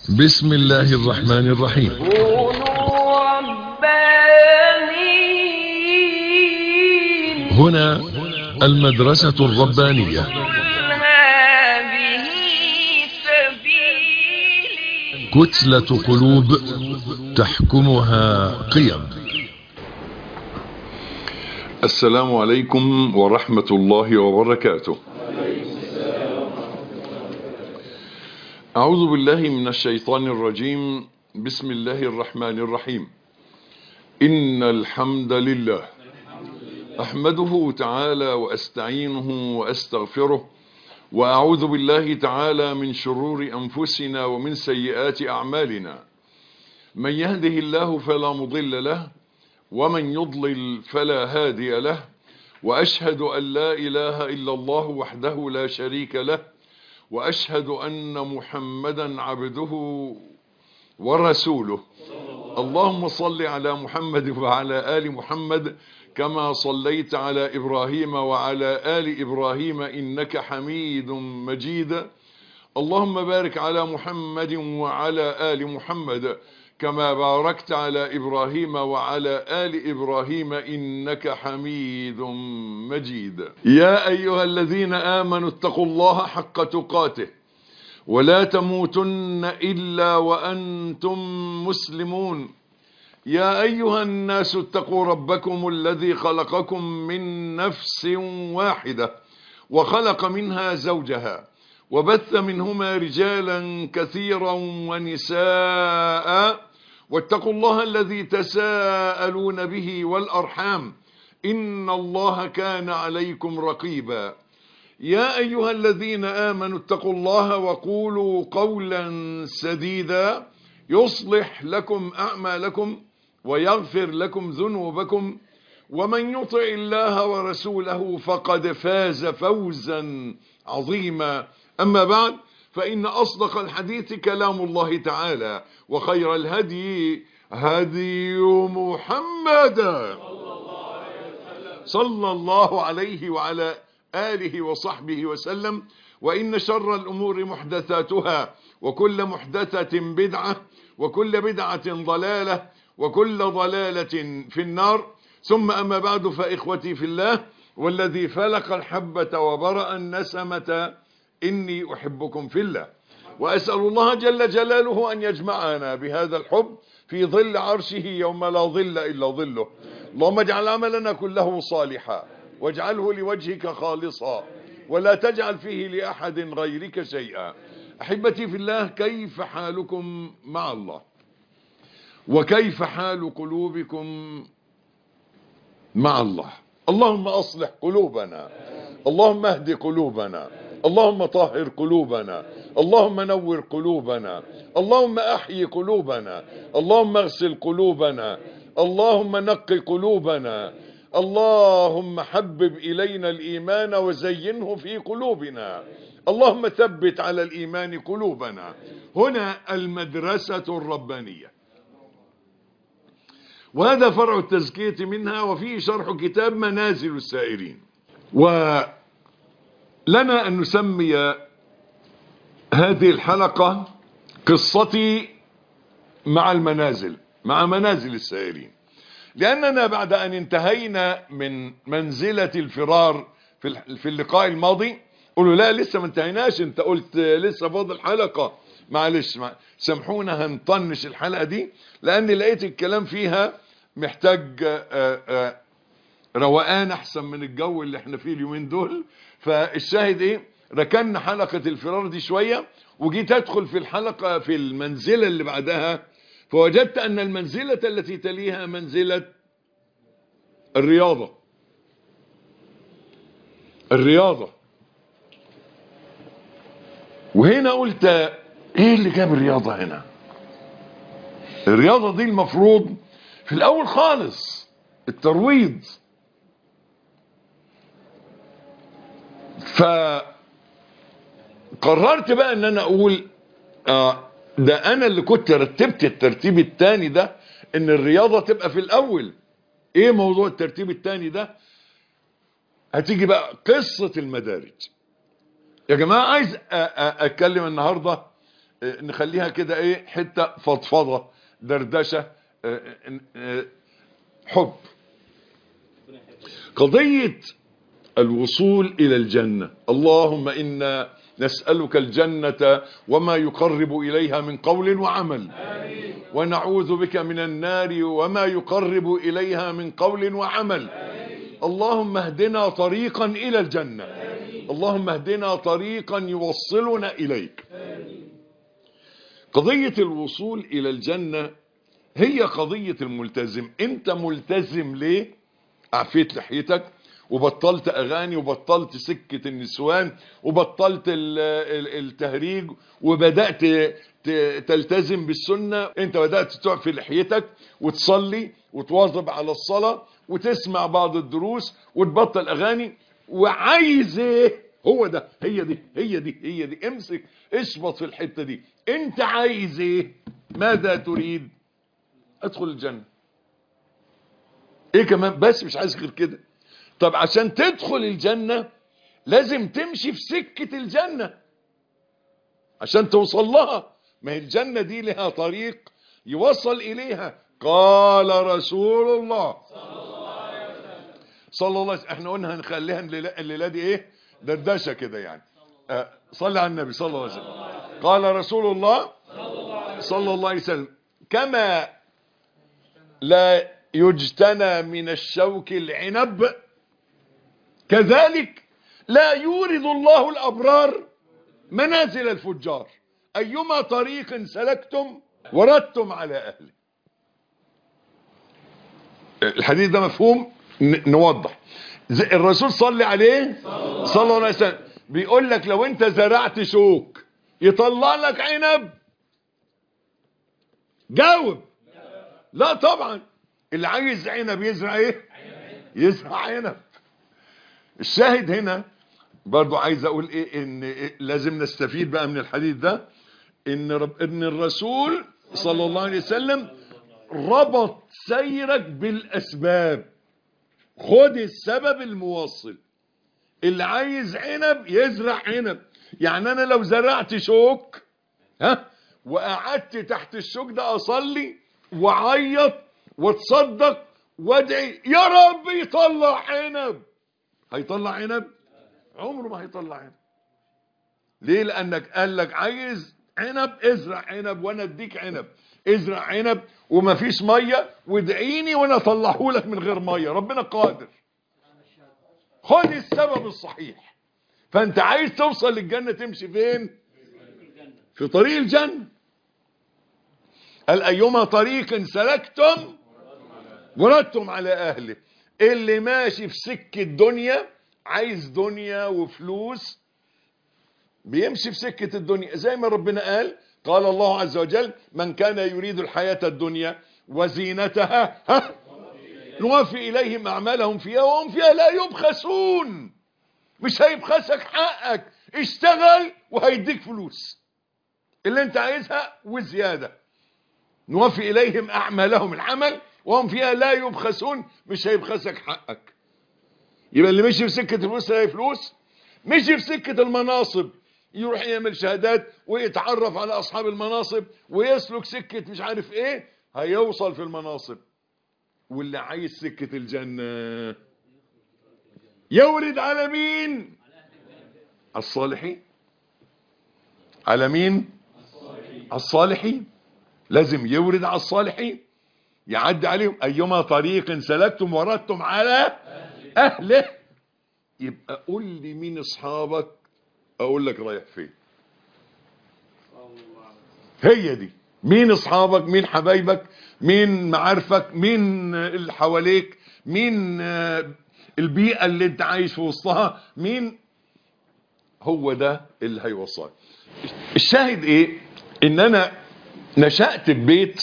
بسم الله الرحمن الرحيم كونوا ربانيين هنا المدرسة الربانية قل هذه سبيلي كتلة قلوب تحكمها قيم السلام عليكم ورحمة الله وبركاته أعوذ بالله من الشيطان الرجيم بسم الله الرحمن الرحيم إن الحمد لله أحمده تعالى وأستعينه وأستغفره وأعوذ بالله تعالى من شرور أنفسنا ومن سيئات أعمالنا من يهده الله فلا مضل له ومن يضلل فلا هادي له وأشهد أن لا إله إلا الله وحده لا شريك له وأشهد أن محمدا عبده ورسوله اللهم صل على محمد وعلى آل محمد كما صليت على إبراهيم وعلى آل إبراهيم إنك حميد مجيد اللهم بارك على محمد وعلى آل محمد كما باركت على إبراهيم وعلى آل إبراهيم إنك حميد مجيد يا أيها الذين آمنوا اتقوا الله حق تقاته ولا تموتن إلا وأنتم مسلمون يا أيها الناس اتقوا ربكم الذي خلقكم من نفس واحدة وخلق منها زوجها وبث منهما رجالا كثيرا ونساء واتقوا الله الذي تساءلون به والأرحام إن الله كان عليكم رقيبا يا أيها الذين آمنوا اتقوا الله وقولوا قولا سديدا يصلح لكم أعمالكم ويغفر لكم ذنوبكم ومن يطع الله ورسوله فقد فاز فوزا عظيما أما بعد فإن أصدق الحديث كلام الله تعالى وخير الهدي هدي محمد صلى الله عليه وعلى آله وصحبه وسلم وإن شر الأمور محدثاتها وكل محدثة بدعة وكل بدعة ضلالة وكل ضلالة في النار ثم أما بعد فإخوتي في الله والذي فلق الحبة وبرأ النسمة إني أحبكم في الله وأسأل الله جل جلاله أن يجمعنا بهذا الحب في ظل عرشه يوم لا ظل إلا ظله اللهم اجعل عملنا كله صالحا واجعله لوجهك خالصا ولا تجعل فيه لأحد غيرك شيئا أحبتي في الله كيف حالكم مع الله وكيف حال قلوبكم مع الله اللهم أصلح قلوبنا اللهم اهد قلوبنا اللهم طهر قلوبنا اللهم نور قلوبنا اللهم احيي قلوبنا اللهم اغسل قلوبنا اللهم نقي قلوبنا اللهم حبب إلينا الإيمان وزينه في قلوبنا اللهم ثبت على الإيمان قلوبنا هنا المدرسة الربانية وهذا فرع التزكية منها وفيه شرح كتاب منازل السائرين ولنا أن نسمي هذه الحلقة قصتي مع المنازل مع منازل السائرين لأننا بعد أن انتهينا من منزلة الفرار في اللقاء الماضي قلوا لا لسه ما انتهيناش انت قلت لسه فاضل حلقة معلش مع... سامحونا هنطنش الحلقة دي لأني لقيت الكلام فيها محتاج آآ آآ روقان أحسن من الجو اللي احنا فيه اليومين دول فالشاهد ايه ركنا حلقة الفرار دي شوية وجيت ادخل في الحلقة في المنزلة اللي بعدها فوجدت أن المنزلة التي تليها منزلة الرياضة الرياضة وهنا قلت ايه اللي جاب الرياضة هنا الرياضة دي المفروض في الأول خالص الترويض فقررت بقى ان انا اقول آه ده انا اللي كنت رتبت الترتيب التاني ده ان الرياضة تبقى في الاول ايه موضوع الترتيب التاني ده هتيجي بقى قصة المدارج يا جماعة عايز اتكلم النهاردة آه، نخليها كده ايه حته فضفضه دردشه آه، آه، آه، حب قضيه الوصول الى الجنه اللهم انا نسالك الجنه وما يقرب اليها من قول وعمل ونعوذ بك من النار وما يقرب اليها من قول وعمل اللهم اهدنا طريقا الى الجنه اللهم اهدنا طريقا يوصلنا اليك قضيه الوصول الى الجنه هي قضيه الملتزم انت ملتزم ليه عفيت لحيتك وبطلت اغاني وبطلت سكه النسوان وبطلت ال- ال- التهريج وبدات ت- تلتزم بالسنه انت بدات تعفي لحيتك وتصلي وتواظب على الصلاه وتسمع بعض الدروس وتبطل اغاني وعايز ايه هو ده هي دي هي دي هي دي امسك اشبط في الحته دي انت عايز ايه ماذا تريد ادخل الجنه ايه كمان بس مش عايز غير كده طب عشان تدخل الجنة لازم تمشي في سكة الجنة عشان توصل لها ما هي الجنة دي لها طريق يوصل إليها قال رسول الله صلى الله عليه وسلم احنا قلنا هنخليها الليلة, الليلة دي ايه دردشة كده يعني آه صلى على النبي صلى الله عليه وسلم قال رسول الله صلى الله عليه وسلم كما لا يجتنى من الشوك العنب كذلك لا يورد الله الأبرار منازل الفجار أيما طريق سلكتم وردتم على أهله الحديث ده مفهوم ن- نوضح زي- الرسول صلى عليه صلى الله عليه وسلم بيقول لك لو انت زرعت شوك يطلع لك عنب جاوب لا طبعا اللي عايز عنب يزرع ايه يزرع عنب الشاهد هنا برضو عايز اقول ايه ان إيه لازم نستفيد بقى من الحديث ده ان رب ان الرسول صلى الله عليه وسلم ربط سيرك بالاسباب خد السبب الموصل اللي عايز عنب يزرع عنب يعني انا لو زرعت شوك ها وقعدت تحت الشوك ده اصلي وعيط واتصدق وادعي يا رب يطلع عنب هيطلع عنب عمره ما هيطلع عنب ليه لانك قال لك عايز عنب ازرع عنب وانا اديك عنب ازرع عنب ومفيش ميه وادعيني وانا اطلعه لك من غير ميه ربنا قادر خد السبب الصحيح فانت عايز توصل للجنه تمشي فين في طريق الجنه قال ايما طريق سلكتم وردتم على اهله اللي ماشي في سكه دنيا عايز دنيا وفلوس بيمشي في سكة الدنيا زي ما ربنا قال قال الله عز وجل من كان يريد الحياة الدنيا وزينتها ها نوفي إليهم أعمالهم فيها وهم فيها لا يبخسون مش هيبخسك حقك اشتغل وهيديك فلوس اللي انت عايزها وزيادة نوفي إليهم أعمالهم العمل وهم فيها لا يبخسون مش هيبخسك حقك يبقى اللي مشي في سكة الفلوس هي فلوس مشي في سكة المناصب يروح يعمل شهادات ويتعرف على أصحاب المناصب ويسلك سكة مش عارف ايه هيوصل في المناصب واللي عايز سكة الجنة يورد على مين على الصالحين على مين على الصالحين لازم يورد على الصالحين يعدي عليهم أيما طريق سلكتم وردتم على أهله يبقى قول لي مين أصحابك أقول لك رايح فين هي دي مين أصحابك مين حبايبك مين معارفك مين اللي حواليك مين آه، البيئة اللي انت عايش في وسطها مين هو ده اللي هيوصلك الشاهد ايه ان انا نشأت في بيت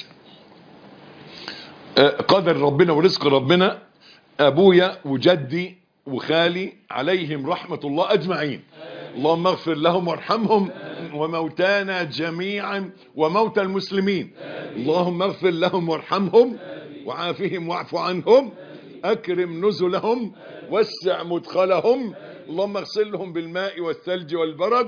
آه، قدر ربنا ورزق ربنا ابويا وجدي وخالي عليهم رحمة الله اجمعين اللهم اغفر لهم وارحمهم وموتانا جميعا وموتى المسلمين اللهم اغفر لهم وارحمهم وعافهم واعف عنهم اكرم نزلهم وسع مدخلهم اللهم اغسلهم بالماء والثلج والبرد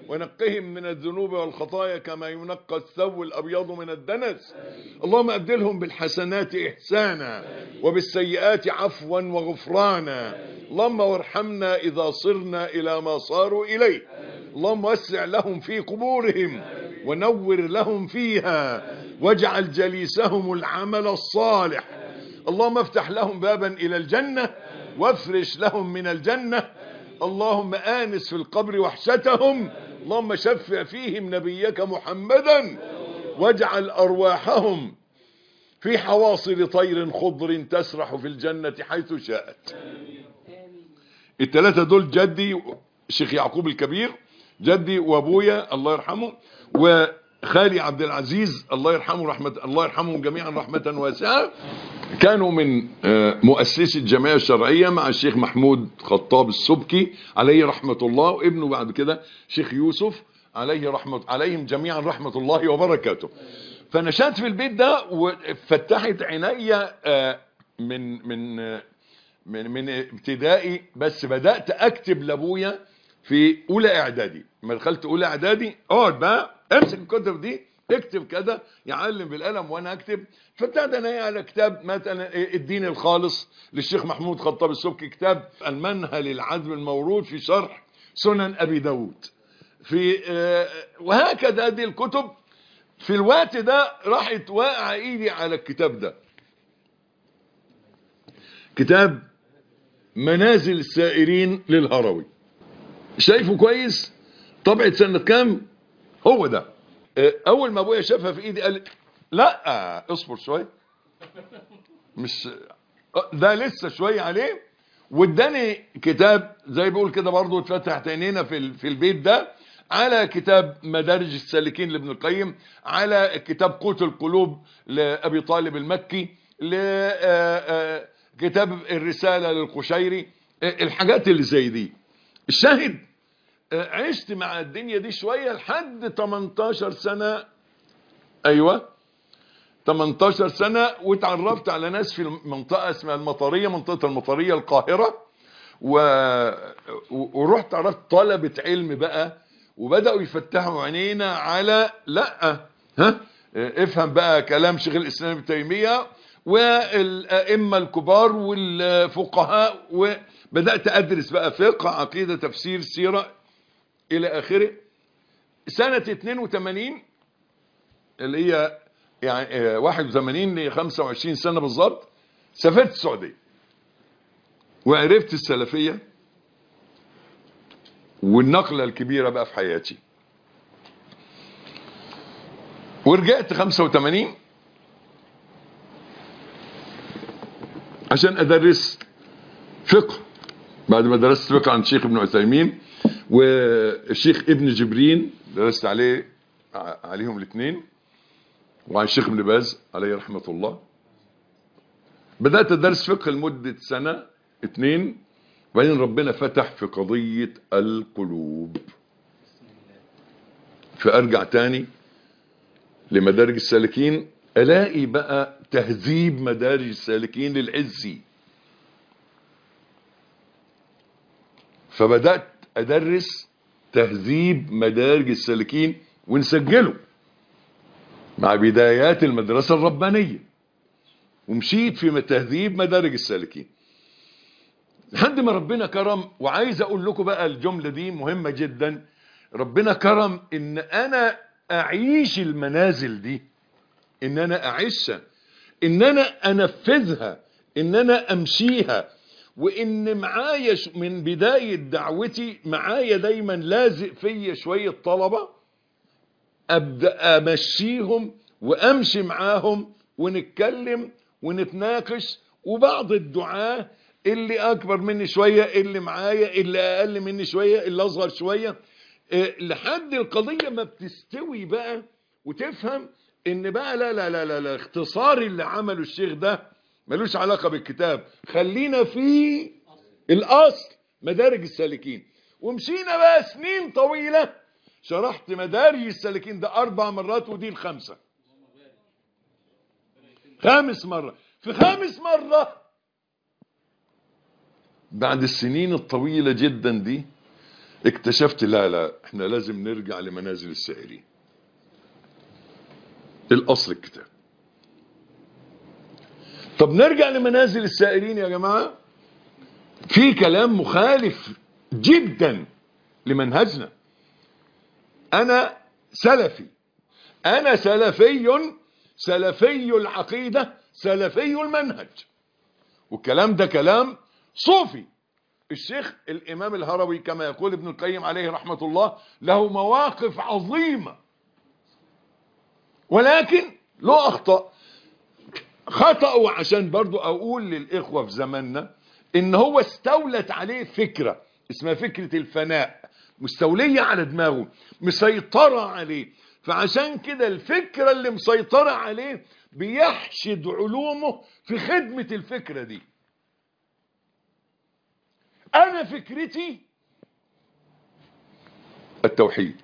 ونقهم من الذنوب والخطايا كما ينقى الثوب الأبيض من الدنس اللهم أبدلهم بالحسنات إحسانا وبالسيئات عفوا وغفرانا اللهم وارحمنا إذا صرنا إلى ما صاروا إليه اللهم وسع لهم في قبورهم ونور لهم فيها واجعل جليسهم العمل الصالح اللهم افتح لهم بابا إلى الجنة وافرش لهم من الجنة اللهم آنس في القبر وحشتهم اللهم شفع فيهم نبيك محمدا واجعل أرواحهم في حواصل طير خضر تسرح في الجنة حيث شاءت الثلاثة دول جدي الشيخ يعقوب الكبير جدي وابويا الله يرحمه وخالي عبد العزيز الله يرحمه رحمة الله يرحمهم جميعا رحمة واسعة كانوا من آه، مؤسسي الجمعية الشرعية مع الشيخ محمود خطاب السبكي عليه رحمة الله وابنه بعد كده شيخ يوسف عليه رحمة عليهم جميعا رحمة الله وبركاته فنشأت في البيت ده وفتحت عيني آه، من من آه، من من ابتدائي بس بدأت اكتب لابويا في اولى اعدادي لما دخلت اولى اعدادي اقعد بقى امسك الكتب دي اكتب كده يعلم بالقلم وانا اكتب فابتدى انا على كتاب مثلا إيه الدين الخالص للشيخ محمود خطاب السبكي كتاب المنهل العذب المورود في شرح سنن ابي داود في آه، وهكذا هذه الكتب في الوقت ده راحت واقع ايدي على الكتاب ده كتاب منازل السائرين للهروي شايفه كويس طبعة سنة كام هو ده اه، اول ما ابويا شافها في ايدي قال لا اصبر شوية مش اه، ده لسه شوية عليه واداني كتاب زي بيقول كده برضه اتفتحت عينينا في ال- في البيت ده على كتاب مدارج السالكين لابن القيم على كتاب قوت القلوب لابي طالب المكي لكتاب الرسالة للقشيري اه، الحاجات اللي زي دي الشاهد اه، عشت مع الدنيا دي شوية لحد 18 سنة ايوه 18 سنة واتعرفت على ناس في منطقة اسمها المطرية منطقة المطرية القاهرة و... و- ورحت عرفت طلبة علم بقى وبدأوا يفتحوا عينينا على لا ها افهم بقى كلام شيخ الإسلام ابن تيمية والأئمة الكبار والفقهاء وبدأت أدرس بقى فقه عقيدة تفسير سيرة إلى آخره سنة 82 اللي هي يعني آه، 81 ل 25 سنة بالظبط سافرت السعودية وعرفت السلفية والنقلة الكبيرة بقى في حياتي ورجعت 85 عشان أدرس فقه بعد ما درست فقه عند الشيخ ابن عثيمين والشيخ ابن جبرين درست عليه عليهم الاثنين وعن الشيخ ابن باز عليه رحمة الله بدأت أدرس فقه لمدة سنة اتنين وبعدين ربنا فتح في قضية القلوب فأرجع تاني لمدارج السالكين ألاقي بقى تهذيب مدارج السالكين للعزي فبدأت أدرس تهذيب مدارج السالكين ونسجله مع بدايات المدرسة الربانية ومشيت في تهذيب مدارج السالكين لحد ما ربنا كرم وعايز اقول لكم بقى الجملة دي مهمة جدا ربنا كرم ان انا اعيش المنازل دي ان انا اعيشها ان انا انفذها ان انا امشيها وان معايا ش- من بداية دعوتي معايا دايما لازق فيا شوية طلبة ابدا امشيهم وامشي معاهم ونتكلم ونتناقش وبعض الدعاة اللي اكبر مني شوية اللي معايا اللي اقل مني شوية اللي اصغر شوية إيه، لحد القضية ما بتستوي بقى وتفهم ان بقى لا لا لا لا, لا اختصار اللي عمله الشيخ ده ملوش علاقة بالكتاب خلينا في الاصل مدارج السالكين ومشينا بقى سنين طويلة شرحت مدارج السالكين ده اربع مرات ودي الخامسة خامس مرة في خامس مرة بعد السنين الطويلة جدا دي اكتشفت لا لا احنا لازم نرجع لمنازل السائرين الاصل الكتاب طب نرجع لمنازل السائرين يا جماعة في كلام مخالف جدا لمنهجنا انا سلفي انا سلفي سلفي العقيدة سلفي المنهج والكلام ده كلام صوفي الشيخ الامام الهروي كما يقول ابن القيم عليه رحمة الله له مواقف عظيمة ولكن له اخطأ خطأه عشان برضو اقول للاخوة في زماننا ان هو استولت عليه فكرة اسمها فكرة الفناء مستولية على دماغه مسيطرة عليه فعشان كده الفكرة اللي مسيطرة عليه بيحشد علومه في خدمة الفكرة دي انا فكرتي التوحيد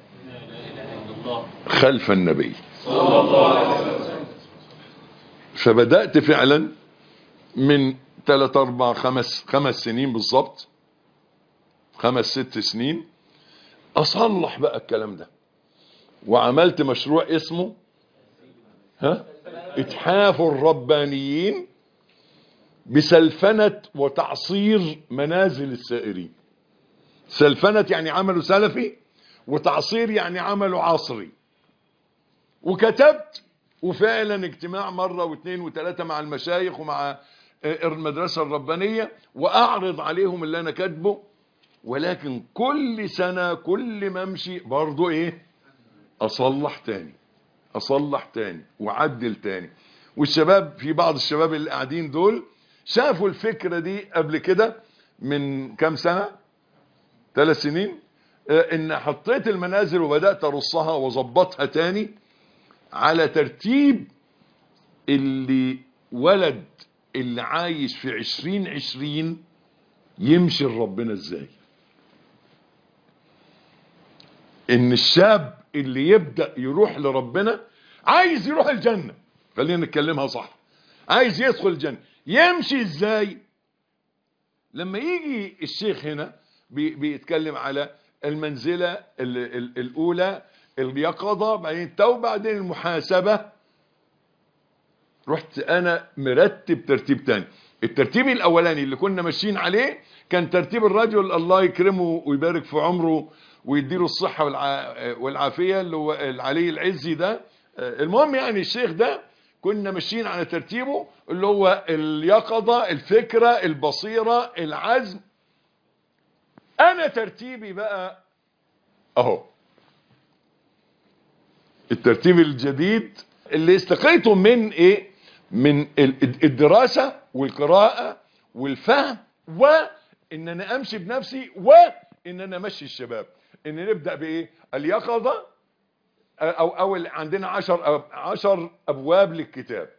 خلف النبي فبدأت فعلا من 3 4 5 خمس سنين بالظبط خمس ست سنين اصلح بقى الكلام ده وعملت مشروع اسمه ها اتحاف الربانيين بسلفنة وتعصير منازل السائرين سلفنة يعني عمله سلفي وتعصير يعني عمله عصري وكتبت وفعلا اجتماع مرة واثنين وثلاثة مع المشايخ ومع المدرسة الربانية واعرض عليهم اللي انا كاتبه ولكن كل سنة كل ما امشي برضو ايه اصلح تاني اصلح تاني وعدل تاني والشباب في بعض الشباب اللي قاعدين دول شافوا الفكرة دي قبل كده من كام سنة ثلاث سنين آه، ان حطيت المنازل وبدأت ارصها واظبطها تاني على ترتيب اللي ولد اللي عايش في عشرين عشرين يمشي لربنا ازاي ان الشاب اللي يبدأ يروح لربنا عايز يروح الجنة خلينا نتكلمها صح عايز يدخل الجنة يمشي ازاي لما يجي الشيخ هنا بي بيتكلم على المنزلة ال ال الأولى اليقظة بعدين التوبة بعدين المحاسبة رحت أنا مرتب ترتيب تاني الترتيب الأولاني اللي كنا ماشيين عليه كان ترتيب الرجل الله يكرمه ويبارك في عمره ويديله الصحة والع... والعافية اللي هو العلي العزي ده المهم يعني الشيخ ده كنا ماشيين على ترتيبه اللي هو اليقظة الفكرة البصيرة العزم انا ترتيبي بقى اهو الترتيب الجديد اللي استقيته من ايه من ال- الدراسة والقراءة والفهم وان انا امشي بنفسي وان انا امشي الشباب ان نبدأ بايه اليقظة او او ال- عندنا عشر عشر ابواب للكتاب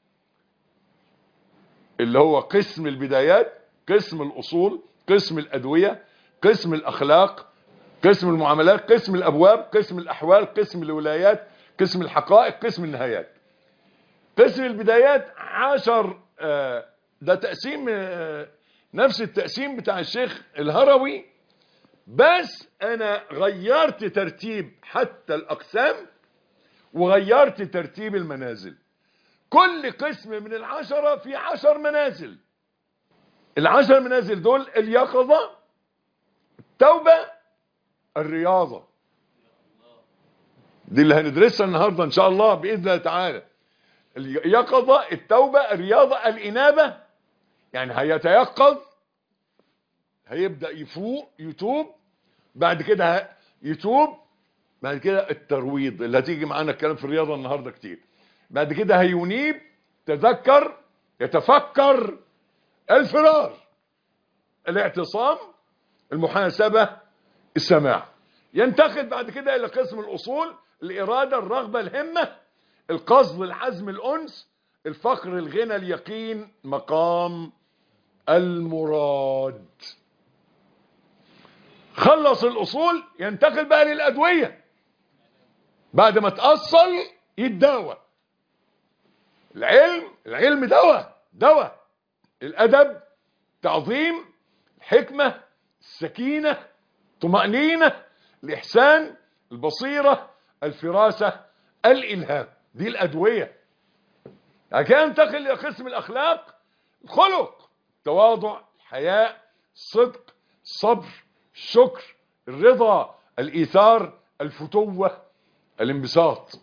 اللي هو قسم البدايات قسم الاصول قسم الادوية قسم الاخلاق قسم المعاملات قسم الابواب قسم الاحوال قسم الولايات قسم الحقائق قسم النهايات قسم البدايات عشر آه، ده تقسيم آه، نفس التقسيم بتاع الشيخ الهروي بس انا غيرت ترتيب حتى الاقسام وغيرت ترتيب المنازل كل قسم من العشرة في عشر منازل العشر منازل دول اليقظة التوبة الرياضة دي اللي هندرسها النهاردة ان شاء الله بإذن الله تعالى اليقظة التوبة الرياضة الإنابة يعني هيتيقظ هيبدأ يفوق يتوب بعد كده ه- يتوب بعد كده الترويض اللي هتيجي معانا الكلام في الرياضة النهاردة كتير بعد كده هينيب تذكر يتفكر الفرار الاعتصام المحاسبة السماع ينتقل بعد كده الى قسم الاصول الاراده الرغبه الهمه القصد العزم الانس الفقر الغنى اليقين مقام المراد خلص الاصول ينتقل بقى للادويه بعد ما تاصل يتداوى العلم العلم دواء دواء الادب تعظيم حكمه السكينه طمأنينة الإحسان البصيرة الفراسة الإلهام دي الأدوية كان انتقل إلى قسم الأخلاق الخلق تواضع الحياء الصدق الصبر الشكر الرضا الإيثار الفتوة الانبساط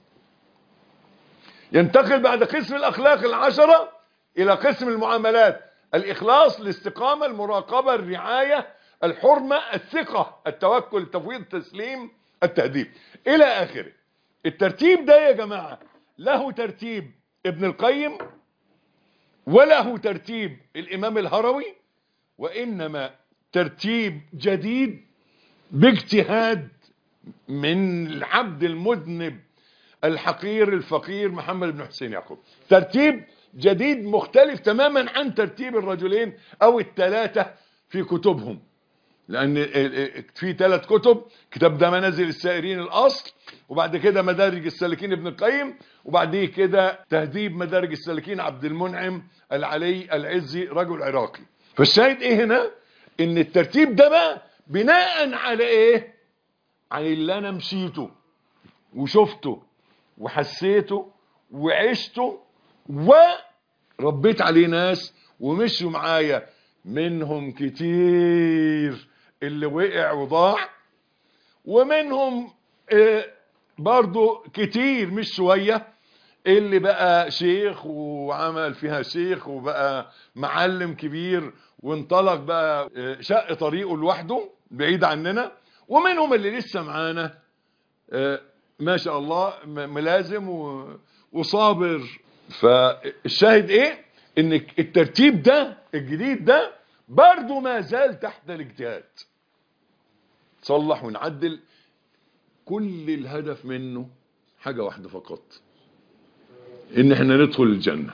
ينتقل بعد قسم الأخلاق العشرة إلى قسم المعاملات الإخلاص الاستقامة المراقبة الرعاية الحرمة الثقة التوكل التفويض التسليم التهديد إلى آخره الترتيب ده يا جماعة له ترتيب ابن القيم وله ترتيب الإمام الهروي وإنما ترتيب جديد باجتهاد من العبد المذنب الحقير الفقير محمد بن حسين يعقوب ترتيب جديد مختلف تماما عن ترتيب الرجلين او الثلاثة في كتبهم لان في ثلاث كتب كتاب ده منازل السائرين الاصل وبعد كده مدارج السالكين ابن القيم وبعد كده تهذيب مدارج السالكين عبد المنعم العلي العزي رجل عراقي فالشاهد ايه هنا ان الترتيب ده بقى بناء على ايه عن اللي انا مشيته وشفته وحسيته وعشته وربيت عليه ناس ومشوا معايا منهم كتير اللي وقع وضاع ومنهم آه برضو كتير مش شوية اللي بقى شيخ وعمل فيها شيخ وبقى معلم كبير وانطلق بقى آه شق طريقه لوحده بعيد عننا ومنهم اللي لسه معانا آه ما شاء الله ملازم وصابر فالشاهد ايه ان الترتيب ده الجديد ده برضه ما زال تحت الاجتهاد تصلح ونعدل كل الهدف منه حاجة واحدة فقط ان احنا ندخل الجنة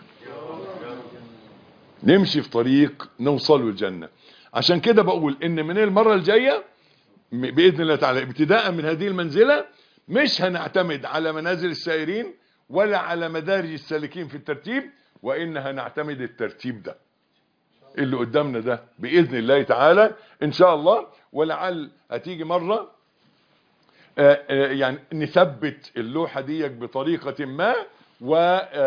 نمشي في طريق نوصل الجنة عشان كده بقول ان من المرة الجاية بإذن الله تعالى ابتداء من هذه المنزلة مش هنعتمد على منازل السائرين ولا على مدارج السالكين في الترتيب وإن هنعتمد الترتيب ده اللي قدامنا ده بإذن الله تعالى إن شاء الله ولعل هتيجي مرة آآ آآ يعني نثبت اللوحة دي بطريقة ما و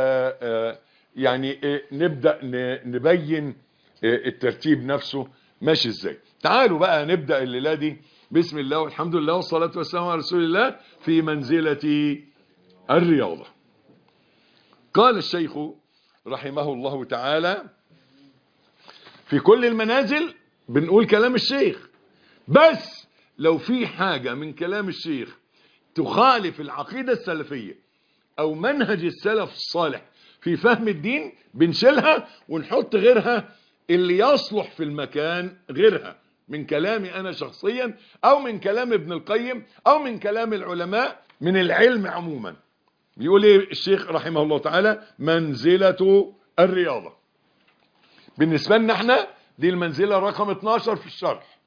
يعني نبدأ نبين الترتيب نفسه ماشي ازاي تعالوا بقى نبدأ الليلة دي بسم الله والحمد لله والصلاة والسلام على رسول الله في منزلة الرياضة قال الشيخ رحمه الله تعالى في كل المنازل بنقول كلام الشيخ بس لو في حاجة من كلام الشيخ تخالف العقيدة السلفية او منهج السلف الصالح في فهم الدين بنشيلها ونحط غيرها اللي يصلح في المكان غيرها من كلامي انا شخصيا او من كلام ابن القيم او من كلام العلماء من العلم عموما بيقول ايه الشيخ رحمه الله تعالى منزلة الرياضة بالنسبة لنا احنا دي المنزلة رقم 12 في الشرح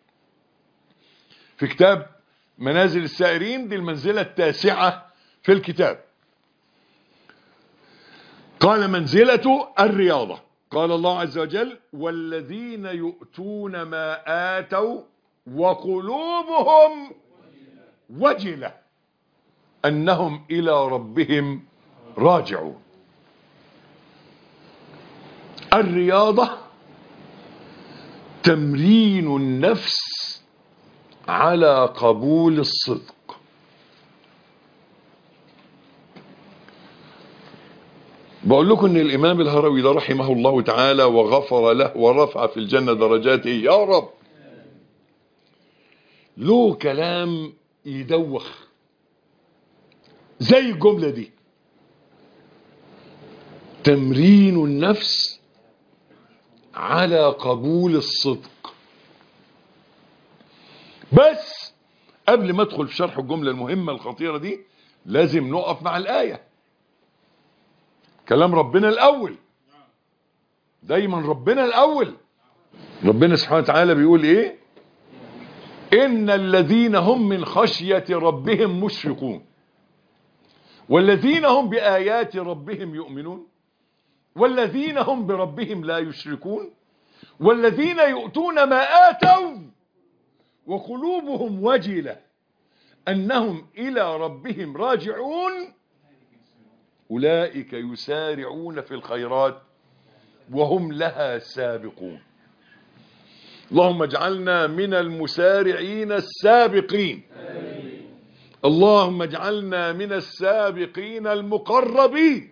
في كتاب منازل السائرين دي المنزلة التاسعة في الكتاب قال منزلة الرياضة قال الله عز وجل والذين يؤتون ما آتوا وقلوبهم وجلة أنهم إلى ربهم راجعون الرياضة تمرين النفس على قبول الصدق بقول لكم ان الامام الهروي ده رحمه الله تعالى وغفر له ورفع في الجنة درجاته يا رب له كلام يدوخ زي الجملة دي تمرين النفس على قبول الصدق بس قبل ما ادخل في شرح الجملة المهمة الخطيرة دي لازم نقف مع الآية كلام ربنا الأول دايما ربنا الأول ربنا سبحانه وتعالى بيقول ايه إن الذين هم من خشية ربهم مشفقون والذين هم بآيات ربهم يؤمنون والذين هم بربهم لا يشركون والذين يؤتون ما آتوا وقلوبهم وجلة أنهم إلى ربهم راجعون أولئك يسارعون في الخيرات وهم لها سابقون اللهم اجعلنا من المسارعين السابقين اللهم اجعلنا من السابقين المقربين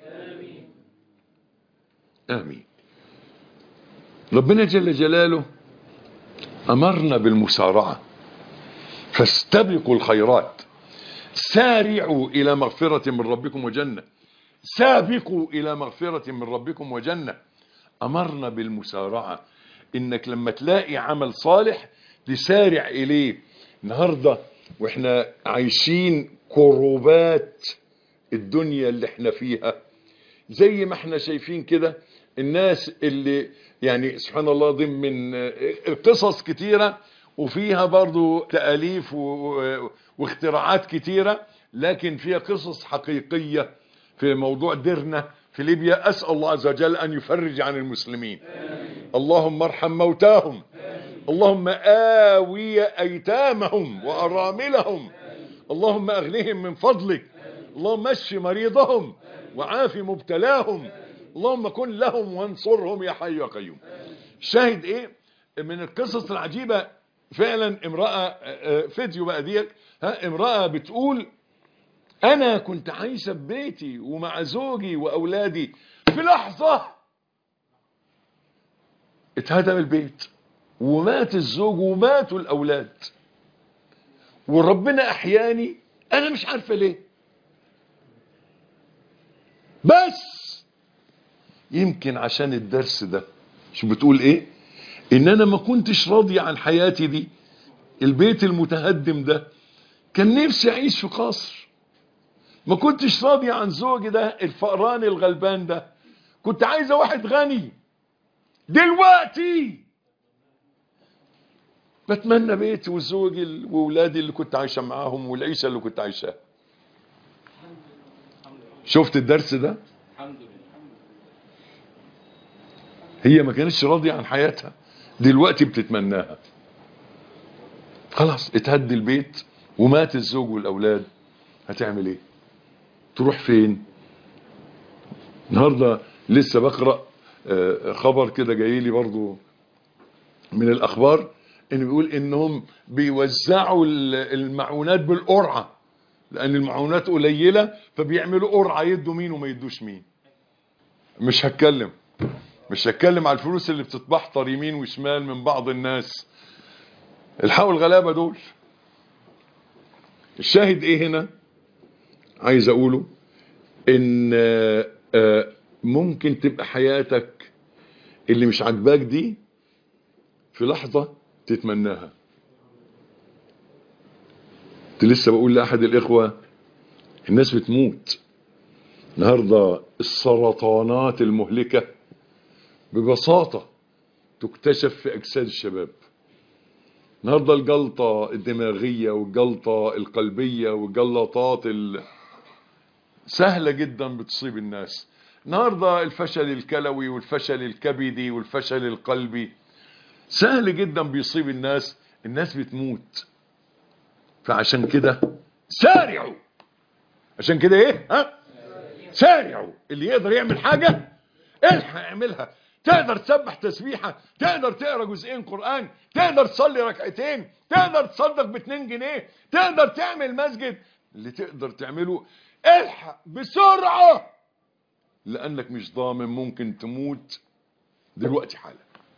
آمين ربنا جل جلاله أمرنا بالمسارعة فاستبقوا الخيرات سارعوا إلى مغفرة من ربكم وجنة سابقوا إلى مغفرة من ربكم وجنة أمرنا بالمسارعة إنك لما تلاقي عمل صالح تسارع إليه النهاردة وإحنا عايشين كروبات الدنيا اللي احنا فيها زي ما احنا شايفين كده الناس اللي يعني سبحان الله ضمن قصص كتيرة وفيها برضو تأليف و- واختراعات كتيرة لكن فيها قصص حقيقية في موضوع درنا في ليبيا أسأل الله عز وجل أن يفرج عن المسلمين اللهم ارحم موتاهم اللهم آوي أيتامهم وأراملهم اللهم أغنهم من فضلك اللهم اشف مريضهم وعاف مبتلاهم اللهم كن لهم وانصرهم يا حي يا قيوم شاهد ايه من القصص العجيبة فعلا امرأة آه، فيديو بقى ديك ها امرأة بتقول انا كنت عايشة في بيتي ومع زوجي واولادي في لحظة اتهدم البيت ومات الزوج وماتوا الاولاد وربنا احياني انا مش عارفة ليه بس يمكن عشان الدرس ده شو بتقول ايه ان انا ما كنتش راضي عن حياتي دي البيت المتهدم ده كان نفسي اعيش في قصر ما كنتش راضي عن زوجي ده الفقران الغلبان ده كنت عايزه واحد غني دلوقتي بتمنى بيتي وزوجي ال- وولادي اللي كنت عايشه معاهم والعيشه اللي كنت عايشاها شفت الدرس ده هي ما كانتش راضية عن حياتها دلوقتي بتتمناها خلاص اتهد البيت ومات الزوج والأولاد هتعمل ايه تروح فين النهاردة لسه بقرأ آه، خبر كده جاي لي برضو من الأخبار إن بيقول إنهم بيوزعوا ال- المعونات بالقرعة لأن المعونات قليلة فبيعملوا قرعة يدوا مين وما يدوش مين مش هتكلم مش هتكلم على الفلوس اللي بتتبحطر يمين وشمال من بعض الناس الحقوا الغلابة دول الشاهد ايه هنا عايز اقوله ان آه، آه، ممكن تبقى حياتك اللي مش عاجباك دي في لحظة تتمناها كنت لسه بقول لأحد الإخوة الناس بتموت النهاردة السرطانات المهلكة ببساطة تكتشف في أجساد الشباب النهاردة الجلطة الدماغية والجلطة القلبية والجلطات ال... سهلة جدا بتصيب الناس النهاردة الفشل الكلوي والفشل الكبدي والفشل القلبي سهل جدا بيصيب الناس الناس بتموت فعشان كده سارعوا عشان كده ايه ها سارعوا اللي يقدر يعمل حاجة الحق اعملها تقدر تسبح تسبيحة تقدر تقرا جزئين قرآن تقدر تصلي ركعتين تقدر تصدق باتنين جنيه تقدر تعمل مسجد اللي تقدر تعمله الحق بسرعة لأنك مش ضامن ممكن تموت دلوقتي حالا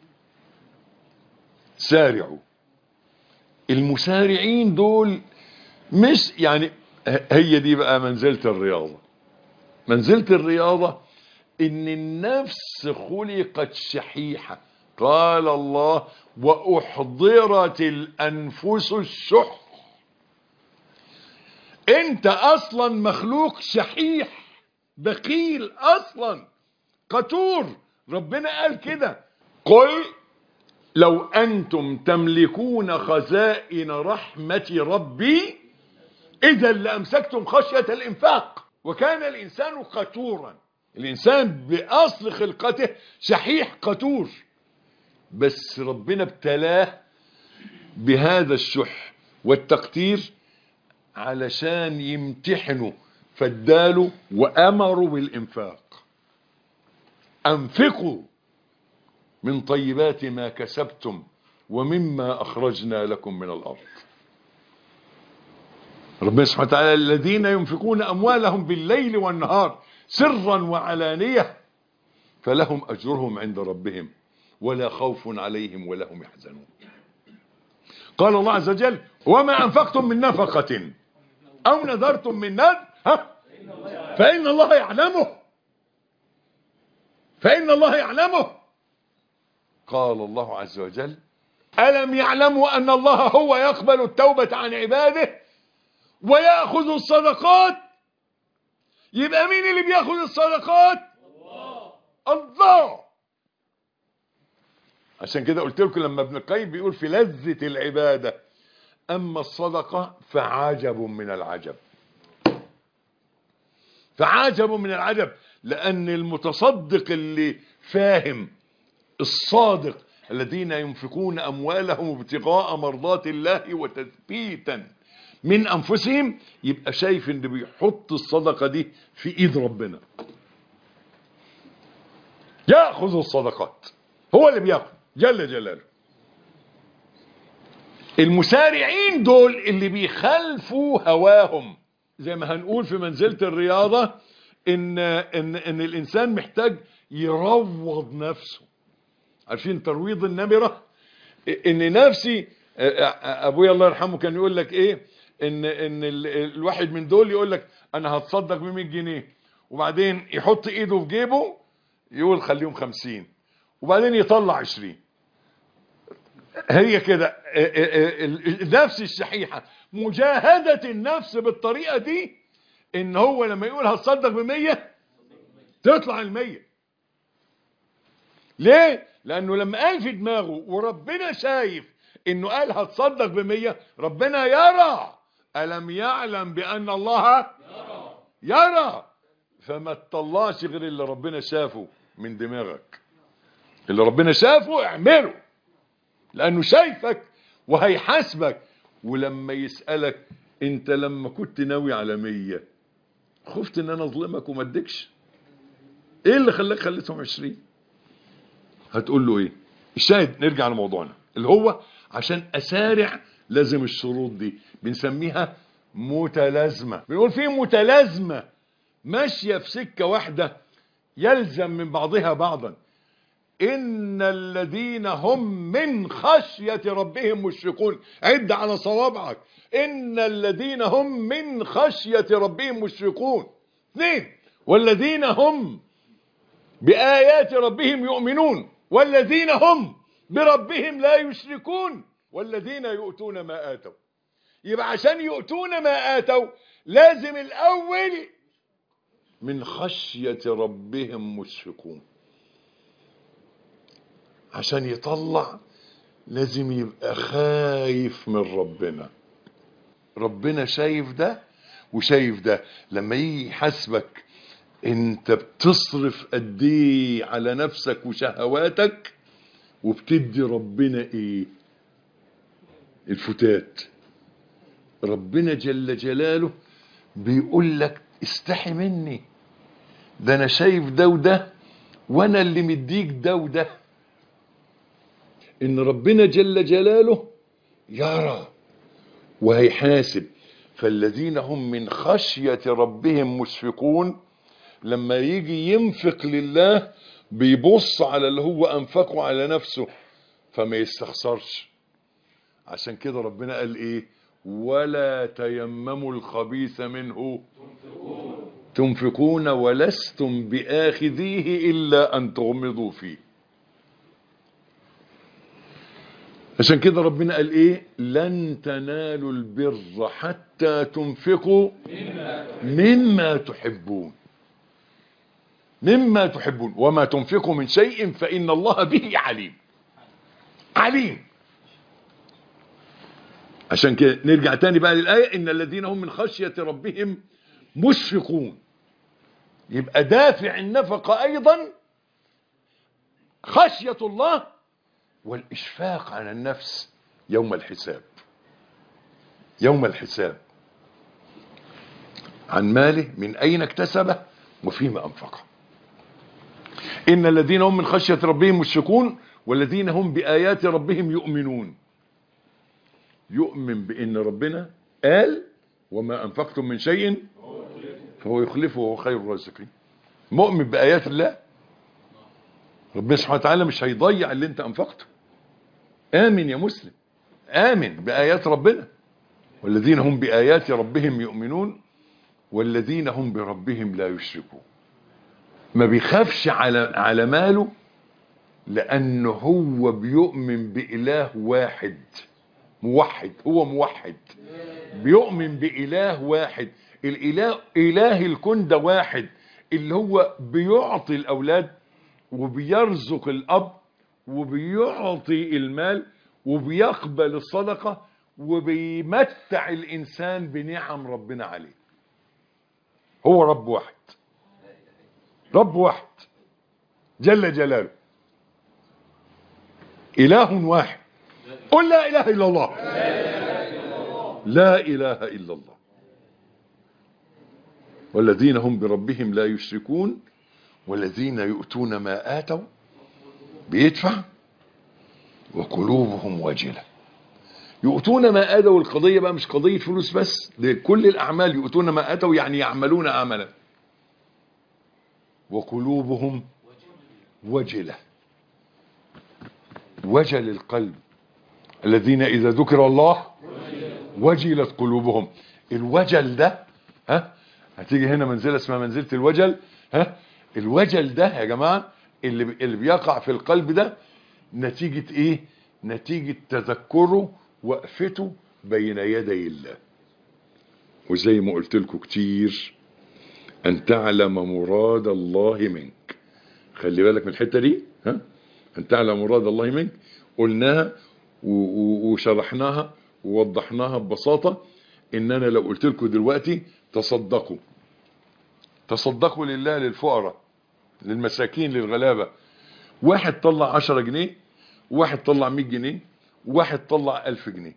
سارعوا المسارعين دول مش يعني هي دي بقى منزلة الرياضة منزلة الرياضة ان النفس خلقت شحيحة قال الله واحضرت الانفس الشح انت اصلا مخلوق شحيح بخيل اصلا قتور ربنا قال كده قل لو أنتم تملكون خزائن رحمة ربي إذا لأمسكتم خشية الإنفاق وكان الإنسان قتورا الإنسان بأصل خلقته شحيح قتور بس ربنا ابتلاه بهذا الشح والتقتير علشان يمتحنوا فادالوا وامروا بالانفاق انفقوا من طيبات ما كسبتم ومما اخرجنا لكم من الارض ربنا سبحانه وتعالى الذين ينفقون اموالهم بالليل والنهار سرا وعلانيه فلهم اجرهم عند ربهم ولا خوف عليهم ولا هم يحزنون قال الله عز وجل وما انفقتم من نفقه او نذرتم من نذر ها فان الله يعلمه فان الله يعلمه قال الله عز وجل الم يعلموا ان الله هو يقبل التوبه عن عباده وياخذ الصدقات يبقى مين اللي بياخذ الصدقات الله عشان كده قلت لكم لما ابن القيم بيقول في لذة العبادة أما الصدقة فعجب من العجب فعجب من العجب لأن المتصدق اللي فاهم الصادق الذين ينفقون أموالهم ابتغاء مرضات الله وتثبيتا من أنفسهم يبقى شايف إن بيحط الصدقة دي في إيد ربنا يأخذ الصدقات هو اللي بياخذ جل جلاله المسارعين دول اللي بيخالفوا هواهم زي ما هنقول في منزلة الرياضة ان ان ان الانسان محتاج يروض نفسه عارفين ترويض النمرة ان نفسي ابويا الله يرحمه كان يقول لك ايه ان ان ال- الواحد من دول يقول لك انا هتصدق ب 100 جنيه وبعدين يحط ايده في جيبه يقول خليهم 50 وبعدين يطلع 20 هي كده ا- ا- ا- النفس الشحيحة مجاهدة النفس بالطريقة دي ان هو لما يقول هتصدق بمية تطلع المية ليه لانه لما قال في دماغه وربنا شايف انه قال هتصدق بمية ربنا يرى ألم يعلم بأن الله يرى فما تطلعش غير اللي ربنا شافه من دماغك اللي ربنا شافه اعمله لانه شايفك وهيحاسبك ولما يسألك انت لما كنت ناوي على مية خفت ان انا اظلمك وما اديكش ايه اللي خلاك خليتهم عشرين هتقول له ايه الشاهد نرجع لموضوعنا اللي هو عشان اسارع لازم الشروط دي بنسميها متلازمة بنقول في متلازمة ماشية في سكة واحدة يلزم من بعضها بعضا إن الذين هم من خشية ربهم مشفقون عد على صوابعك إن الذين هم من خشية ربهم مشفقون اثنين والذين هم بآيات ربهم يؤمنون والذين هم بربهم لا يشركون والذين يؤتون ما آتوا يبقى عشان يؤتون ما آتوا لازم الأول من خشية ربهم مشفقون عشان يطلع لازم يبقى خايف من ربنا ربنا شايف ده وشايف ده لما يجي يحاسبك انت بتصرف قد ايه على نفسك وشهواتك وبتدي ربنا ايه الفتات ربنا جل جلاله بيقول لك استحي مني ده انا شايف ده وده وانا اللي مديك ده وده ان ربنا جل جلاله يرى وهيحاسب فالذين هم من خشية ربهم مشفقون لما يجي ينفق لله بيبص على اللي هو انفقه على نفسه فما يستخسرش عشان كده ربنا قال ايه ولا تيمموا الخبيث منه تنفقون ولستم بآخذيه إلا أن تغمضوا فيه عشان كده ربنا قال ايه لن تنالوا البر حتى تنفقوا مما تحبون مما تحبون وما تنفقوا من شيء فإن الله به عليم عليم عشان كده نرجع تاني بقى للآية إن الذين هم من خشية ربهم مشفقون يبقى دافع النفقة أيضا خشية الله والإشفاق على النفس يوم الحساب يوم الحساب عن ماله من أين اكتسبه وفيما أنفقه إن الذين هم من خشية ربهم مشركون والذين هم بآيات ربهم يؤمنون يؤمن بأن ربنا قال وما أنفقتم من شيء فهو يخلفه وهو خير الرازقين مؤمن بآيات الله ربنا سبحانه وتعالى مش هيضيع اللي انت أنفقته آمن يا مسلم آمن بآيات ربنا والذين هم بآيات ربهم يؤمنون والذين هم بربهم لا يشركون ما بيخافش على على ماله لأنه هو بيؤمن بإله واحد موحد هو موحد بيؤمن بإله واحد الإله إله الكون ده واحد اللي هو بيعطي الأولاد وبيرزق الأب وبيعطي المال وبيقبل الصدقة وبيمتع الإنسان بنعم ربنا عليه هو رب واحد رب واحد جل جلاله إله واحد قل لا إله إلا الله لا إله إلا الله والذين هم بربهم لا يشركون والذين يؤتون ما آتوا بيدفع وقلوبهم وجلة يؤتون ما آتوا القضية بقى مش قضية فلوس بس ده كل الأعمال يؤتون ما آتوا يعني يعملون عملا وقلوبهم وجلة وجل القلب الذين إذا ذكر الله وجلت قلوبهم الوجل ده ها هتيجي هنا منزلة اسمها منزلة الوجل ها الوجل ده يا جماعة اللي اللي بيقع في القلب ده نتيجة ايه نتيجة تذكره وقفته بين يدي الله وزي ما قلت لكم كتير ان تعلم مراد الله منك خلي بالك من الحتة دي ها ان تعلم مراد الله منك قلناها وشرحناها ووضحناها ببساطة ان انا لو قلت لكم دلوقتي تصدقوا تصدقوا لله للفقراء للمساكين للغلابة واحد طلع عشرة جنيه واحد طلع مية جنيه واحد طلع ألف جنيه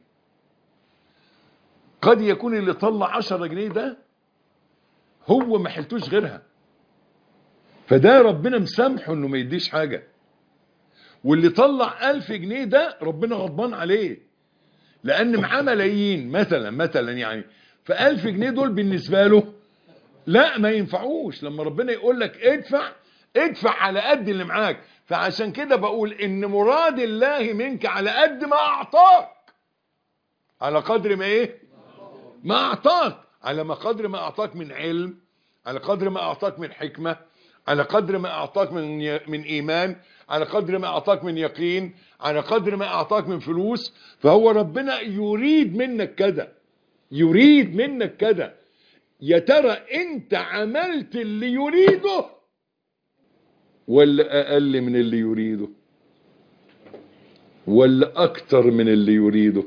قد يكون اللي طلع عشرة جنيه ده هو ما حلتوش غيرها فده ربنا مسامحه انه ما يديش حاجة واللي طلع ألف جنيه ده ربنا غضبان عليه لأن معاه ملايين مثلا مثلا يعني فألف جنيه دول بالنسبة له لا ما ينفعوش لما ربنا يقول لك ادفع ادفع على قد اللي معاك فعشان كده بقول ان مراد الله منك على قد ما اعطاك على قدر ما ايه ما اعطاك على ما قدر ما اعطاك من علم على قدر ما اعطاك من حكمة على قدر ما اعطاك من من ايمان على قدر ما اعطاك من يقين على قدر ما اعطاك من فلوس فهو ربنا يريد منك كده يريد منك كده يا ترى انت عملت اللي يريده ولا اقل من اللي يريده ولا اكتر من اللي يريده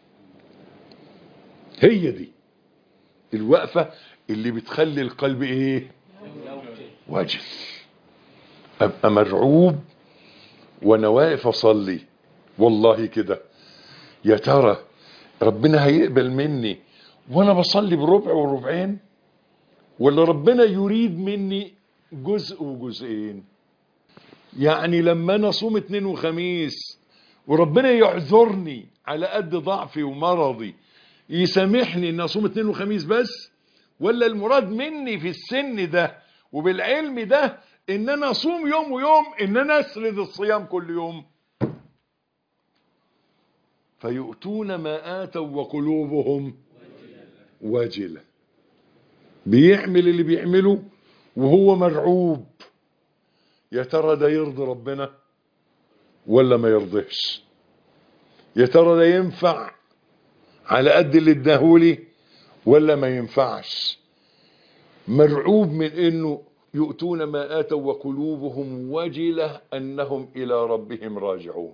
هي دي الوقفة اللي بتخلي القلب ايه واجل ابقى مرعوب وانا واقف اصلي والله كده يا ترى ربنا هيقبل مني وانا بصلي بربع وربعين ولا ربنا يريد مني جزء وجزئين يعني لما انا اصوم اتنين وخميس وربنا يعذرني على قد ضعفي ومرضي يسامحني ان اصوم اتنين وخميس بس ولا المراد مني في السن ده وبالعلم ده ان انا اصوم يوم ويوم ان انا اسرد الصيام كل يوم فيؤتون ما آتوا وقلوبهم واجلة بيعمل اللي بيعمله وهو مرعوب يا ترى ده يرضي ربنا ولا ما يرضيش يا ترى ده ينفع على قد اللي اداهولي ولا ما ينفعش مرعوب من انه يؤتون ما آتوا وقلوبهم وجلة انهم الى ربهم راجعون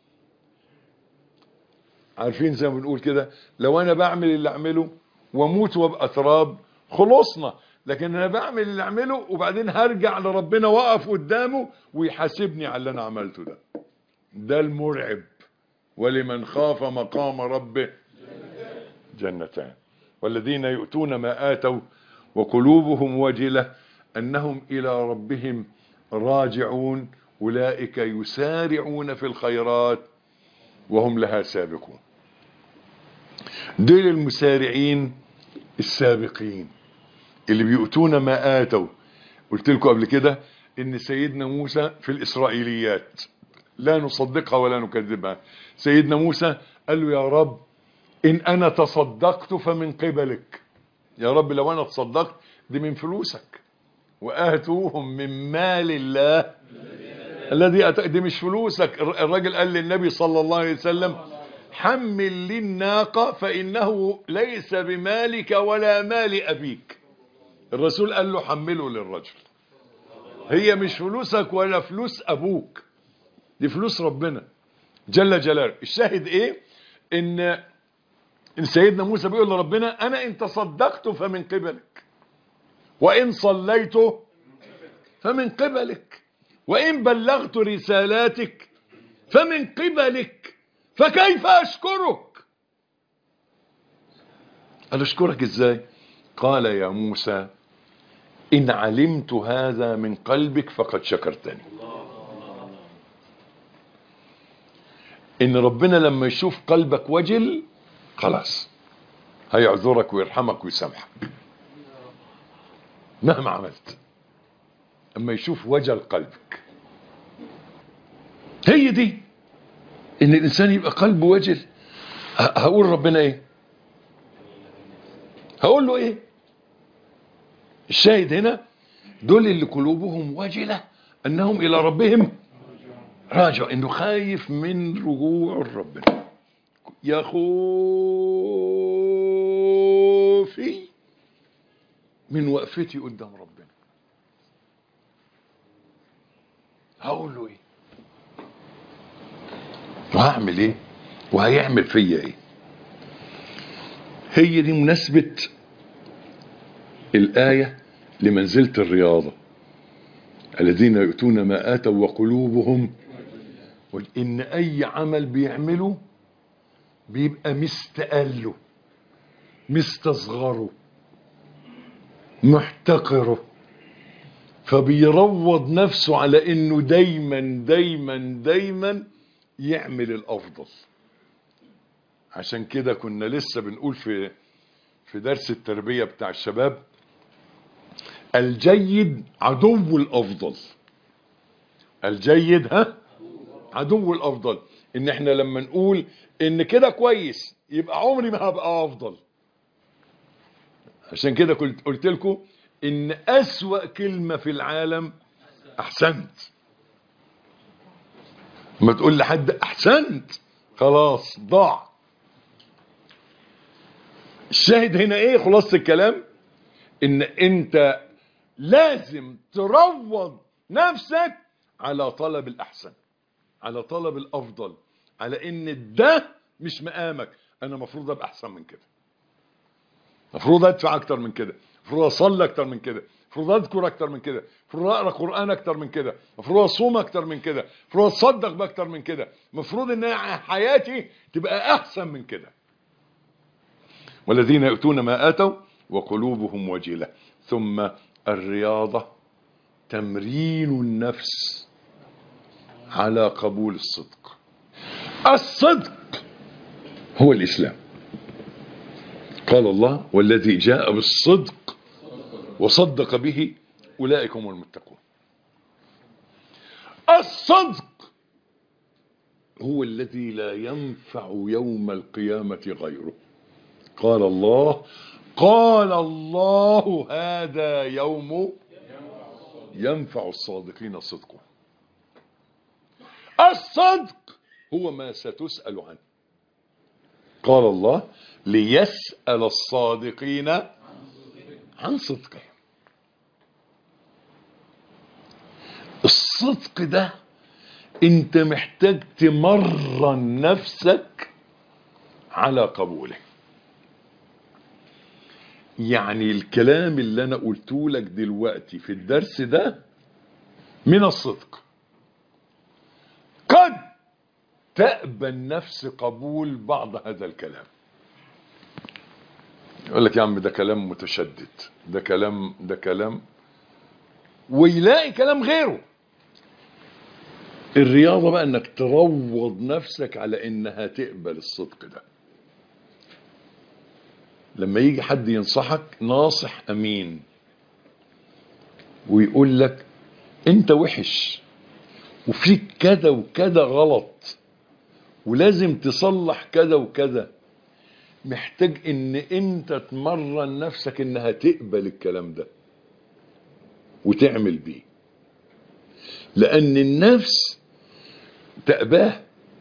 عارفين زي ما بنقول كده لو انا بعمل اللي اعمله واموت وابقى تراب خلصنا لكن انا بعمل اللي اعمله وبعدين هرجع لربنا واقف قدامه ويحاسبني على اللي انا عملته ده ده المرعب ولمن خاف مقام ربه جنتان والذين يؤتون ما آتوا وقلوبهم وجلة أنهم إلى ربهم راجعون أولئك يسارعون في الخيرات وهم لها سابقون دول المسارعين السابقين اللي بيؤتون ما آتوا قلت لكم قبل كده ان سيدنا موسى في الإسرائيليات لا نصدقها ولا نكذبها سيدنا موسى قال له يا رب إن أنا تصدقت فمن قبلك يا رب لو أنا تصدقت دي من فلوسك وآتوهم من مال الله الذي أتى دي مش فلوسك الراجل قال للنبي صلى الله عليه وسلم حمل لي الناقة فإنه ليس بمالك ولا مال أبيك الرسول قال له حمله للرجل هي مش فلوسك ولا فلوس أبوك دي فلوس ربنا جل جلاله الشاهد ايه ان ان سيدنا موسى بيقول لربنا انا ان تصدقت فمن قبلك وان صليت فمن قبلك وان بلغت رسالاتك فمن قبلك فكيف اشكرك قال اشكرك ازاي قال يا موسى ان علمت هذا من قلبك فقد شكرتني ان ربنا لما يشوف قلبك وجل خلاص هيعذرك ويرحمك ويسامحك مهما عملت اما يشوف وجل قلبك هي دي ان الانسان يبقى قلبه وجل ه- هقول ربنا ايه هقول له ايه الشاهد هنا دول اللي قلوبهم وجلة انهم الى ربهم راجع انه خايف من رجوع ربنا يا خوفي من وقفتي قدام ربنا هقول له ايه وهعمل ايه وهيعمل فيا ايه هي دي مناسبة الآية لمنزلة الرياضة الذين يؤتون ما آتوا وقلوبهم وإن أي عمل بيعمله بيبقى مستقله مستصغره محتقره فبيروض نفسه على انه دايما دايما دايما يعمل الافضل عشان كده كنا لسه بنقول في في درس التربية بتاع الشباب الجيد عدو الافضل الجيد ها عدو الافضل ان احنا لما نقول ان كده كويس يبقى عمري ما هبقى افضل عشان كده قلت قلت لكم ان اسوأ كلمة في العالم احسنت ما تقول لحد احسنت خلاص ضاع الشاهد هنا ايه خلاصة الكلام ان انت لازم تروض نفسك على طلب الاحسن على طلب الافضل على ان ده مش مقامك انا مفروض ابقى احسن من كده مفروض ادفع اكتر من كده مفروض اصلي اكتر من كده مفروض اذكر اكتر من كده مفروض اقرا قران اكتر من كده مفروض اصوم اكتر من كده مفروض اتصدق باكتر من كده مفروض ان حياتي تبقى احسن من كده والذين يؤتون ما اتوا وقلوبهم وجله ثم الرياضه تمرين النفس على قبول الصدق الصدق هو الاسلام قال الله والذي جاء بالصدق وصدق به أولئك هم المتقون الصدق هو الذي لا ينفع يوم القيامة غيره قال الله قال الله هذا يوم ينفع الصادقين صدقه الصدق هو ما ستسأل عنه قال الله ليسأل الصادقين عن صدقهم الصدق ده انت محتاج تمرن نفسك على قبوله يعني الكلام اللي انا قلته لك دلوقتي في الدرس ده من الصدق قد تأبى النفس قبول بعض هذا الكلام يقول لك يا عم ده كلام متشدد ده كلام ده كلام ويلاقي كلام غيره الرياضة بقى انك تروض نفسك على انها تقبل الصدق ده لما يجي حد ينصحك ناصح امين ويقول لك انت وحش وفيك كذا وكذا غلط ولازم تصلح كذا وكذا محتاج ان انت تمرن نفسك انها تقبل الكلام ده وتعمل بيه لان النفس تأباه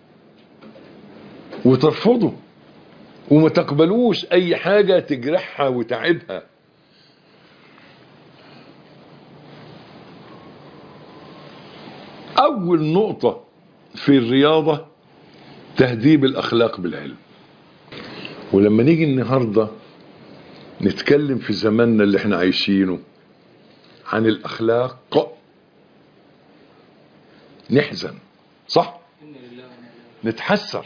وترفضه وما تقبلوش اي حاجة تجرحها وتعبها اول نقطة في الرياضة تهذيب الاخلاق بالعلم ولما نيجي النهاردة نتكلم في زماننا اللي احنا عايشينه عن الاخلاق نحزن صح نتحسر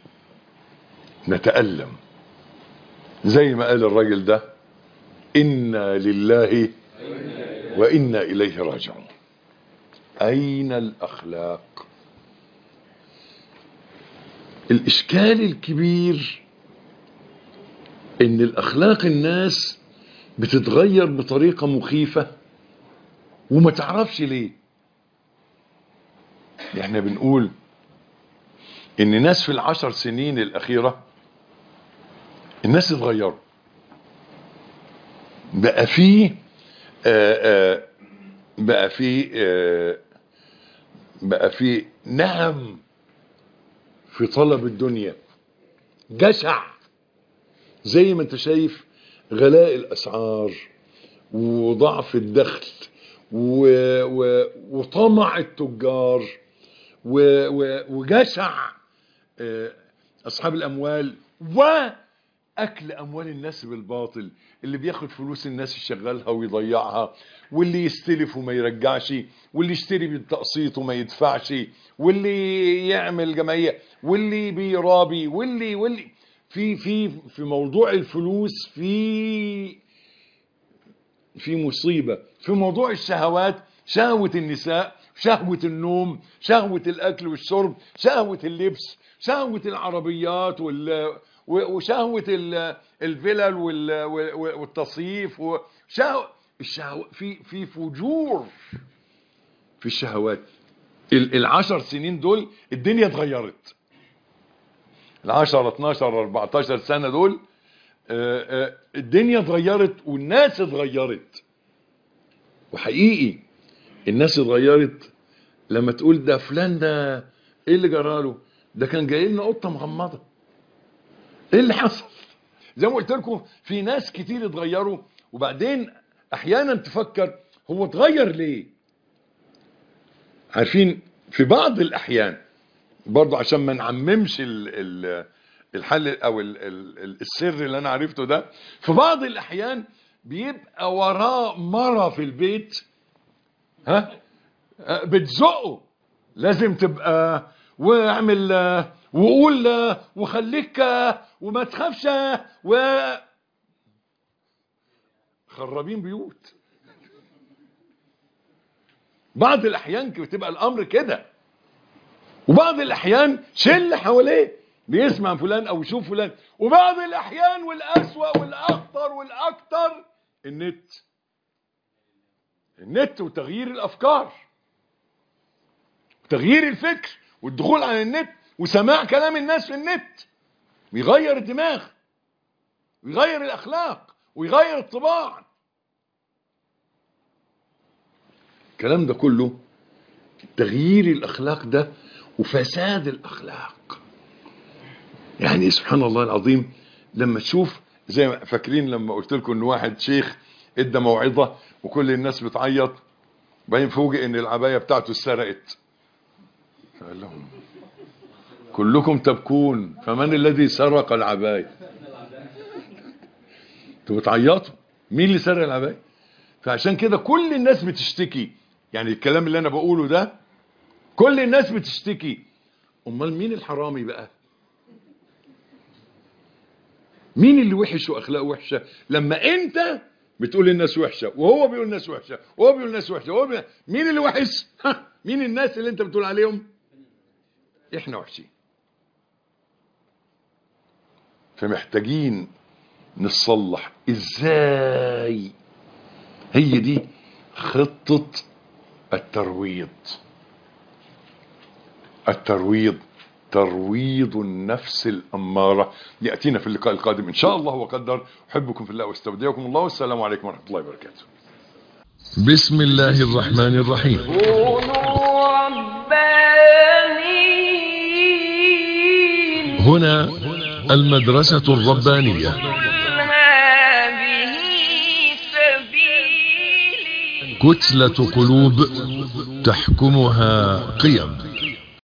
نتألم زي ما قال الراجل ده إنا لله وإنا إليه راجعون أين الأخلاق الإشكال الكبير إن الأخلاق الناس بتتغير بطريقة مخيفة وما تعرفش ليه احنا بنقول ان ناس في العشر سنين الاخيرة الناس اتغيروا بقى فيه آآ آآ بقى فيه آآ بقى فيه نهم في طلب الدنيا جشع زي ما انت شايف غلاء الاسعار وضعف الدخل و... و... وطمع التجار و... و... وجشع آه، اصحاب الاموال واكل اموال الناس بالباطل اللي بياخد فلوس الناس يشغلها ويضيعها واللي يستلف وما يرجعش واللي يشتري بالتقسيط وما يدفعش واللي يعمل جمعيه واللي بيرابي واللي واللي في في في موضوع الفلوس في في مصيبة في موضوع الشهوات شهوة النساء شهوة النوم شهوة الأكل والشرب شهوة اللبس شهوة العربيات وال وشهوة ال- الفلل وال- والتصيف وشهوة الشهوة في في فجور في الشهوات ال- العشر سنين دول الدنيا اتغيرت العشر 12 14 سنة دول آه، آه، الدنيا اتغيرت والناس اتغيرت وحقيقي الناس اتغيرت لما تقول ده فلان ده ايه اللي جراله ده كان جاي لنا قطه مغمضه ايه اللي حصل زي ما قلت لكم في ناس كتير اتغيروا وبعدين احيانا تفكر هو اتغير ليه عارفين في بعض الاحيان برضو عشان ما نعممش ال ال الحل او ال ال السر اللي انا عرفته ده في بعض الاحيان بيبقى وراه مرة في البيت ها آه، بتزقه لازم تبقى واعمل آه، وقول آه، وخليك آه، وما تخافش آه، و خرابين بيوت بعض الاحيان بتبقى الامر كده وبعض الاحيان شل حواليه بيسمع فلان او يشوف فلان وبعض الاحيان والاسوأ والاخطر والاكتر النت النت وتغيير الافكار تغيير الفكر والدخول على النت وسماع كلام الناس في النت ويغير الدماغ ويغير الاخلاق ويغير الطباع الكلام ده كله تغيير الاخلاق ده وفساد الاخلاق يعني سبحان الله العظيم لما تشوف زي ما فاكرين لما قلت لكم ان واحد شيخ ادى موعظه وكل الناس بتعيط بعدين فوجئ ان العبايه بتاعته اتسرقت قال لهم كلكم تبكون فمن الذي سرق العبايه انتوا بتعيطوا مين اللي سرق العبايه فعشان كده كل الناس بتشتكي يعني الكلام اللي انا بقوله ده كل الناس بتشتكي امال مين الحرامي بقى مين اللي وحش واخلاقه وحشه لما انت بتقول الناس وحشه وهو بيقول الناس وحشه وهو بيقول الناس وحشه وهو بيقول... مين اللي وحش ها مين الناس اللي انت بتقول عليهم احنا وحشين فمحتاجين نصلح ازاي هي دي خطة الترويض الترويض ترويض النفس الأمارة يأتينا في اللقاء القادم إن شاء الله وقدر أحبكم في الله واستودعكم الله والسلام عليكم ورحمة الله وبركاته بسم الله الرحمن الرحيم كونوا ربانيين هنا المدرسة الربانية قل هذه سبيلي كتلة قلوب تحكمها قيم